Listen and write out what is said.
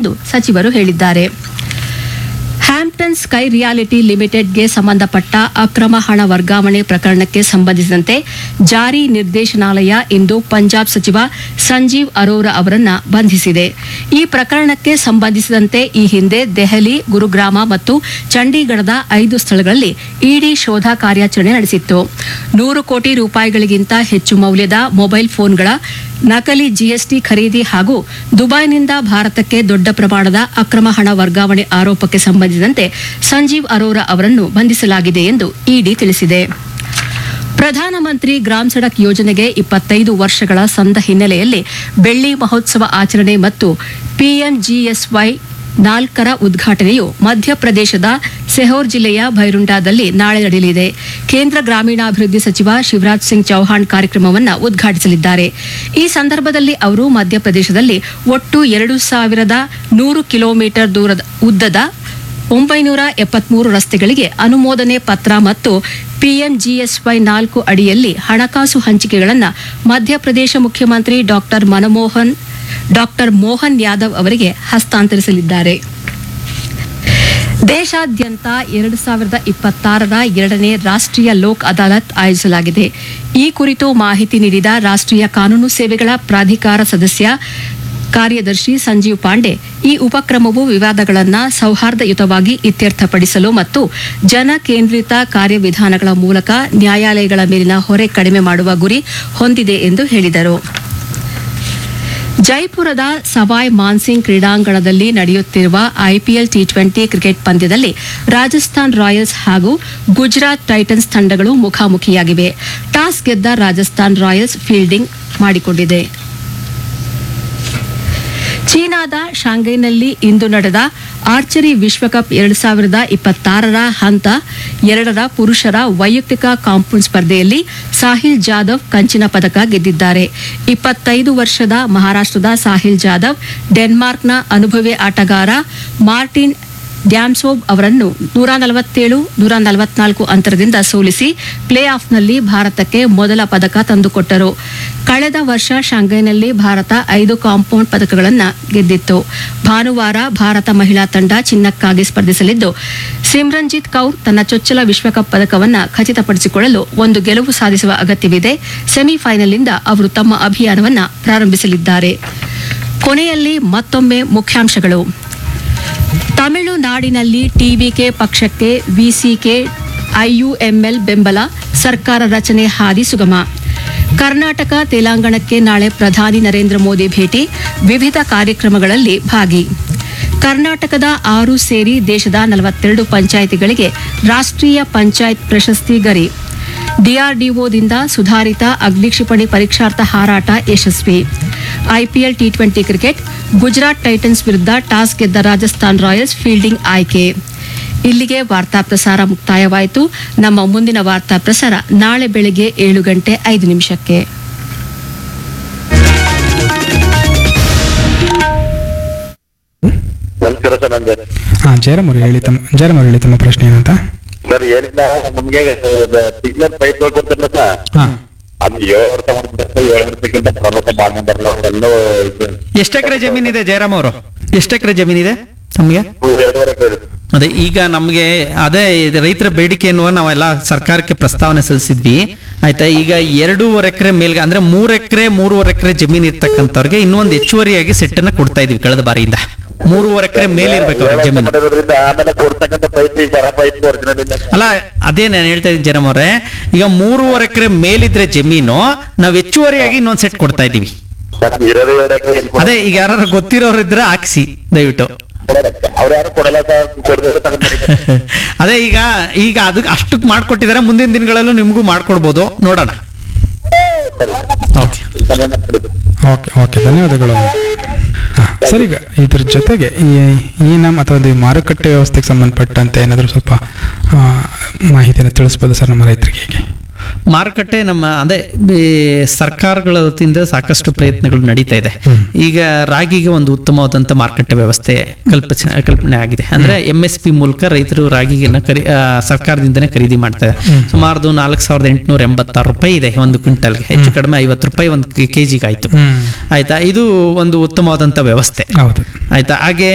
ಎಂದು ಸಚಿವರು ಹೇಳಿದ್ದಾರೆ ಹ್ಯಾಂಪ್ಟನ್ ಸ್ಕೈ ರಿಯಾಲಿಟಿ ಲಿಮಿಟೆಡ್ಗೆ ಸಂಬಂಧಪಟ್ಟ ಅಕ್ರಮ ಹಣ ವರ್ಗಾವಣೆ ಪ್ರಕರಣಕ್ಕೆ ಸಂಬಂಧಿಸಿದಂತೆ ಜಾರಿ ನಿರ್ದೇಶನಾಲಯ ಇಂದು ಪಂಜಾಬ್ ಸಚಿವ ಸಂಜೀವ್ ಅರೋರಾ ಅವರನ್ನ ಬಂಧಿಸಿದೆ ಈ ಪ್ರಕರಣಕ್ಕೆ ಸಂಬಂಧಿಸಿದಂತೆ ಈ ಹಿಂದೆ ದೆಹಲಿ ಗುರುಗ್ರಾಮ ಮತ್ತು ಚಂಡೀಗಢದ ಐದು ಸ್ಥಳಗಳಲ್ಲಿ ಇಡಿ ಶೋಧ ಕಾರ್ಯಾಚರಣೆ ನಡೆಸಿತ್ತು ನೂರು ಕೋಟಿ ರೂಪಾಯಿಗಳಿಗಿಂತ ಹೆಚ್ಚು ಮೌಲ್ಯದ ಮೊಬೈಲ್ ಫೋನ್ಗಳ ನಕಲಿ ಜಿಎಸ್ಟಿ ಖರೀದಿ ಹಾಗೂ ದುಬೈನಿಂದ ಭಾರತಕ್ಕೆ ದೊಡ್ಡ ಪ್ರಮಾಣದ ಅಕ್ರಮ ಹಣ ವರ್ಗಾವಣೆ ಆರೋಪಕ್ಕೆ ಸಂಬಂಧಿಸಿದಂತೆ ಸಂಜೀವ್ ಅರೋರಾ ಅವರನ್ನು ಬಂಧಿಸಲಾಗಿದೆ ಎಂದು ಇಡಿ ತಿಳಿಸಿದೆ ಪ್ರಧಾನಮಂತ್ರಿ ಗ್ರಾಮ್ ಸಡಕ್ ಯೋಜನೆಗೆ ಇಪ್ಪತ್ತೈದು ವರ್ಷಗಳ ಸಂದ ಹಿನ್ನೆಲೆಯಲ್ಲಿ ಬೆಳ್ಳಿ ಮಹೋತ್ಸವ ಆಚರಣೆ ಮತ್ತು ಪಿಎಂಜಿಎಸ್ವೈ ನಾಲ್ಕರ ಉದ್ಘಾಟನೆಯು ಮಧ್ಯಪ್ರದೇಶದ ಸೆಹೋರ್ ಜಿಲ್ಲೆಯ ಭೈರುಂಡಾದಲ್ಲಿ ನಾಳೆ ನಡೆಯಲಿದೆ ಕೇಂದ್ರ ಗ್ರಾಮೀಣಾಭಿವೃದ್ಧಿ ಸಚಿವ ಶಿವರಾಜ್ ಸಿಂಗ್ ಚೌಹಾಣ್ ಕಾರ್ಯಕ್ರಮವನ್ನು ಉದ್ಘಾಟಿಸಲಿದ್ದಾರೆ ಈ ಸಂದರ್ಭದಲ್ಲಿ ಅವರು ಮಧ್ಯಪ್ರದೇಶದಲ್ಲಿ ಒಟ್ಟು ಎರಡು ಸಾವಿರದ ನೂರು ಕಿಲೋಮೀಟರ್ ದೂರದ ಉದ್ದದ ಒಂಬೈನೂರ ಎಪ್ಪತ್ಮೂರು ರಸ್ತೆಗಳಿಗೆ ಅನುಮೋದನೆ ಪತ್ರ ಮತ್ತು ಪಿಎಂಜಿಎಸ್ವೈ ನಾಲ್ಕು ಅಡಿಯಲ್ಲಿ ಹಣಕಾಸು ಹಂಚಿಕೆಗಳನ್ನು ಮಧ್ಯಪ್ರದೇಶ ಮುಖ್ಯಮಂತ್ರಿ ಡಾಕ್ಟರ್ ಮನಮೋಹನ್ ಡಾಕ್ಟರ್ ಮೋಹನ್ ಯಾದವ್ ಅವರಿಗೆ ಹಸ್ತಾಂತರಿಸಲಿದ್ದಾರೆ ದೇಶಾದ್ಯಂತ ಎರಡು ಸಾವಿರದ ಇಪ್ಪತ್ತಾರರ ಎರಡನೇ ರಾಷ್ಟ್ರೀಯ ಲೋಕ್ ಅದಾಲತ್ ಆಯೋಜಿಸಲಾಗಿದೆ ಈ ಕುರಿತು ಮಾಹಿತಿ ನೀಡಿದ ರಾಷ್ಟ್ರೀಯ ಕಾನೂನು ಸೇವೆಗಳ ಪ್ರಾಧಿಕಾರ ಸದಸ್ಯ ಕಾರ್ಯದರ್ಶಿ ಸಂಜೀವ್ ಪಾಂಡೆ ಈ ಉಪಕ್ರಮವು ವಿವಾದಗಳನ್ನು ಸೌಹಾರ್ದಯುತವಾಗಿ ಇತ್ಯರ್ಥಪಡಿಸಲು ಮತ್ತು ಜನ ಕೇಂದ್ರಿತ ಕಾರ್ಯವಿಧಾನಗಳ ಮೂಲಕ ನ್ಯಾಯಾಲಯಗಳ ಮೇಲಿನ ಹೊರೆ ಕಡಿಮೆ ಮಾಡುವ ಗುರಿ ಹೊಂದಿದೆ ಎಂದು ಹೇಳಿದರು ಜೈಪುರದ ಸವಾಯ್ ಮಾನ್ಸಿಂಗ್ ಕ್ರೀಡಾಂಗಣದಲ್ಲಿ ನಡೆಯುತ್ತಿರುವ ಐಪಿಎಲ್ ಟಿ ಟ್ವೆಂಟಿ ಕ್ರಿಕೆಟ್ ಪಂದ್ಯದಲ್ಲಿ ರಾಜಸ್ಥಾನ್ ರಾಯಲ್ಸ್ ಹಾಗೂ ಗುಜರಾತ್ ಟೈಟನ್ಸ್ ತಂಡಗಳು ಮುಖಾಮುಖಿಯಾಗಿವೆ ಟಾಸ್ ಗೆದ್ದ ರಾಜಸ್ಥಾನ್ ರಾಯಲ್ಸ್ ಫೀಲ್ಡಿಂಗ್ ಮಾಡಿಕೊಂಡಿದೆ ಚೀನಾದ ಶಾಂಘೈನಲ್ಲಿ ಇಂದು ನಡೆದ ಆರ್ಚರಿ ವಿಶ್ವಕಪ್ ಎರಡು ಸಾವಿರದ ಇಪ್ಪತ್ತಾರರ ಹಂತ ಎರಡರ ಪುರುಷರ ವೈಯಕ್ತಿಕ ಕಾಂಪೌಂಡ್ ಸ್ಪರ್ಧೆಯಲ್ಲಿ ಸಾಹಿಲ್ ಜಾಧವ್ ಕಂಚಿನ ಪದಕ ಗೆದ್ದಿದ್ದಾರೆ ಇಪ್ಪತ್ತೈದು ವರ್ಷದ ಮಹಾರಾಷ್ಟ್ರದ ಸಾಹಿಲ್ ಜಾಧವ್ ಡೆನ್ಮಾರ್ಕ್ನ ಅನುಭವಿ ಆಟಗಾರ ಮಾರ್ಟಿನ್ ಡ್ಯಾಮ್ಸೋಬ್ ಅವರನ್ನು ನೂರ ನಲವತ್ತೇಳು ನೂರ ನಲವತ್ನಾಲ್ಕು ಅಂತರದಿಂದ ಸೋಲಿಸಿ ಪ್ಲೇ ಆಫ್ನಲ್ಲಿ ಭಾರತಕ್ಕೆ ಮೊದಲ ಪದಕ ತಂದುಕೊಟ್ಟರು ಕಳೆದ ವರ್ಷ ಶಾಂಘೈನಲ್ಲಿ ಭಾರತ ಐದು ಕಾಂಪೌಂಡ್ ಪದಕಗಳನ್ನು ಗೆದ್ದಿತ್ತು ಭಾನುವಾರ ಭಾರತ ಮಹಿಳಾ ತಂಡ ಚಿನ್ನಕ್ಕಾಗಿ ಸ್ಪರ್ಧಿಸಲಿದ್ದು ಸಿಮ್ರನ್ಜಿತ್ ಕೌರ್ ತನ್ನ ಚೊಚ್ಚಲ ವಿಶ್ವಕಪ್ ಪದಕವನ್ನು ಖಚಿತಪಡಿಸಿಕೊಳ್ಳಲು ಒಂದು ಗೆಲುವು ಸಾಧಿಸುವ ಅಗತ್ಯವಿದೆ ಸೆಮಿಫೈನಲ್ನಿಂದ ಅವರು ತಮ್ಮ ಅಭಿಯಾನವನ್ನು ಪ್ರಾರಂಭಿಸಲಿದ್ದಾರೆ ಕೊನೆಯಲ್ಲಿ ಮತ್ತೊಮ್ಮೆ ಮುಖ್ಯಾಂಶಗಳು ತಮಿಳುನಾಡಿನಲ್ಲಿ ಟಿವಿಕೆ ಪಕ್ಷಕ್ಕೆ ವಿಸಿಕೆ ಐಯುಎಂಎಲ್ ಬೆಂಬಲ ಸರ್ಕಾರ ರಚನೆ ಹಾದಿ ಸುಗಮ ಕರ್ನಾಟಕ ತೆಲಂಗಾಣಕ್ಕೆ ನಾಳೆ ಪ್ರಧಾನಿ ನರೇಂದ್ರ ಮೋದಿ ಭೇಟಿ ವಿವಿಧ ಕಾರ್ಯಕ್ರಮಗಳಲ್ಲಿ ಭಾಗಿ ಕರ್ನಾಟಕದ ಆರು ಸೇರಿ ದೇಶದ ನಲವತ್ತೆರಡು ಪಂಚಾಯಿತಿಗಳಿಗೆ ರಾಷ್ಟ್ರೀಯ ಪಂಚಾಯತ್ ಪ್ರಶಸ್ತಿ ಗರಿ ಡಿಆರ್ಡಿಒದಿಂದ ಸುಧಾರಿತ ಅಗ್ನಿಕ್ಷಿಪಣಿ ಪರೀಕ್ಷಾರ್ಥ ಹಾರಾಟ ಯಶಸ್ವಿ IPL T twenty cricket Gujarat Titans ವಿರುದ್ಧ ಟಾಸ್ ಗೆದ್ದ ರಾಜಸ್ಥಾನ್ ರಾಯಲ್ಸ್ ಫೀಲ್ಡಿಂಗ್ ಆಯ್ಕೆ ಇಲ್ಲಿಗೆ ವಾರ್ತಾ ಪ್ರಸಾರ ಮುಕ್ತಾಯವಾಯಿತು ನಮ್ಮ ಮುಂದಿನ ವಾರ್ತಾ ಪ್ರಸಾರ ನಾಳೆ ಬೆಳಗ್ಗೆ ಏಳು ಗಂಟೆ ಐದು ನಿಮಿಷಕ್ಕೆ ನಮಸ್ಕಾರ ಸರ್ ನಂದು ಹಾ ಜಯರಾಮ್ ಅವ್ರು ಹೇಳಿ ತಮ್ಮ ಜಯರಾಮ್ ಅವ್ರು ಹೇಳಿ ತಮ್ಮ ಪ್ರಶ್ನೆ ಏನಂತ ಸರ್ ಏನಿಲ್ಲ ನಮ್ಗೆ ಸಿಗ್ನಲ್ ಪೈಪ್ ಕೊಡ್ತಾರಲ್ಲ ಸರ್ ಹಾ ಅದು ಏಳು ವರ್ಷ ಮಾಡ್ತಾರೆ ಸರ್ ಏಳು ವರ್ಷಕ್ಕಿಂತ ಪ್ರಮುಖ ಮಾಡ್ಕೊಂಡಾರಲ್ಲ ಅವರೆಲ್ಲೋ ಇದು ಎಷ್ಟು ಎಕರೆ ಜಮೀನಿದೆ ಜಯರಾಮ್ ಅವರು ಎಷ್ಟು ಎಕರೆ ಜಮೀನಿದೆ ನಮ್ಗೆ ಎರಡೂವರೆ ಎಕರೆ. ಅದೇ ಈಗ ನಮ್ಗೆ ಅದೇ ಇದು ರೈತರ ಬೇಡಿಕೆ ಎನ್ನುವ ನಾವೆಲ್ಲ ಸರ್ಕಾರಕ್ಕೆ ಪ್ರಸ್ತಾವನೆ ಸಲ್ಲಿಸಿದ್ವಿ ಆಯ್ತಾ ಈಗ ಎರಡೂವರೆ ಎಕರೆ ಮೇಲ್ಗೆ ಅಂದ್ರೆ ಮೂರ್ ಎಕರೆ ಮೂರುವರೆ ಎಕರೆ ಜಮೀನ್ ಇರ್ತಕ್ಕಂಥವ್ರಿಗೆ ಇನ್ನೊಂದು ಹೆಚ್ಚುವರಿಯಾಗಿ ಸೆಟ್ ಅನ್ನ ಕೊಡ್ತಾ ಇದೀವಿ ಕಳೆದ ಬಾರಿಯಿಂದ ಮೂರುವರೆ ಎಕರೆ ಮೇಲಿರ್ಬೇಕು ಅವ್ರ ಏಳು ವರ್ಷ ಜಮೀನು ಮಾಡೋದ್ರಿಂದ ಆಮೇಲೆ ಕೊಡ್ತಕ್ಕಂಥ ಪೈಪ್ ಈಗ ಬರ ಪೈಪ್ ಒರಿಜಿನಲ್ ಇಲ್ಲ ಅಲ್ಲ ಅದೇ ನಾನು ಹೇಳ್ತಾ ಇದ್ದೀನಿ ಜಯರಾಮ್ ಅವ್ರೆ ಈಗ ಮೂರುವರೆ ಎಕರೆ ಮೇಲಿದ್ರೆ ಜಮೀನು ನಾವ್ ಹೆಚ್ಚುವರಿಯಾಗಿ ಇನ್ನೊಂದ್ ಸೆಟ್ ಕೊಡ್ತಾ ಇದೀವಿ ಸರ್ ಇರೋದು ಎರಡು ಎಕರೆ ಎಲ್ಲಿ ಕೊಡೋದು? ಅದೇ ಈಗ ಯಾರು ಗೊತ್ತಿರೋರು ಇದ್ರೆ ಹಾಕ್ಸಿ ದಯವಿಟ್ಟು ಅವ್ರು ಯಾರು ಕೊಡಲ್ಲ ಸರ್ ಕೊಡಬೇಕು ತಗೊಂಡ್ಬರ್ತಾರೆ. ಅದೇ ಈಗ ಈಗ ಅದಕ್ಕೆ ಅಷ್ಟಕ್ಕೆ ಮಾಡ್ಕೊಟ್ಟಿದ್ದಾರೆ ಮುಂದಿನ ದಿನಗಳಲ್ಲೂ ನಿಮಗೂ ಮಾಡ್ಕೊಡ್ಬೋದು ನೋಡೋಣ ಸರಿ. ಓಕೆ ಸಮಯ ಮಾಡ್ಬಿಡಿ. ಓಕೆ ಓಕೆ ಧನ್ಯವಾದಗಳು ಹಾ, ಸರ್ ಈಗ ಇದ್ರ ಜೊತೆಗೆ ಈ ಈ ನಮ್ಮ ಅಥವಾ ಒಂದು ಈ ಮಾರುಕಟ್ಟೆ ವ್ಯವಸ್ಥೆಗೆ ಸಂಬಂಧಪಟ್ಟಂತೆ ಏನಾದರೂ ಸ್ವಲ್ಪ ಆ, ಮಾಹಿತಿಯನ್ನು ತಿಳಿಸ್ಬೋದು ಸರ್ ನಮ್ಮ ರೈತರಿಗೆ ಹೇಗೆ ಮಾರುಕಟ್ಟೆ ನಮ್ಮ ಅದೇ ಈ ಸರ್ಕಾರಗಳ ವತಿಯಿಂದ ಸಾಕಷ್ಟು ಪ್ರಯತ್ನಗಳು ನಡೀತಾ ಇದೆ ಈಗ ರಾಗಿಗೆ ಒಂದು ಉತ್ತಮವಾದಂತ ಮಾರುಕಟ್ಟೆ ವ್ಯವಸ್ಥೆ ಕಲ್ಪಿಸ ಕಲ್ಪನೆ ಆಗಿದೆ ಅಂದ್ರೆ ಎಂ ಎಸ್ ಪಿ ಮೂಲಕ ರೈತರು ರಾಗಿಗೆನ ಖರೀ ಆ, ಸರ್ಕಾರದಿಂದನೇ ಖರೀದಿ ಮಾಡ್ತಾರೆ ಸುಮಾರು ನಾಲ್ಕು ಸಾವಿರದ ಎಂಟುನೂರ ಎಂಬತ್ತಾರು ರೂಪಾಯಿ ಇದೆ ಒಂದು ಕ್ವಿಂಟಲ್ಗೆ ಹೆಚ್ಚು ಕಡಿಮೆ ಐವತ್ತು ರೂಪಾಯಿ ಒಂದು ಕೆಜಿಗೆ ಆಯ್ತು ಹ್ಮ್ ಆಯ್ತಾ ಇದು ಒಂದು ಉತ್ತಮವಾದಂತ ವ್ಯವಸ್ಥೆ ಹೌದು ಆಯ್ತಾ ಹಾಗೆ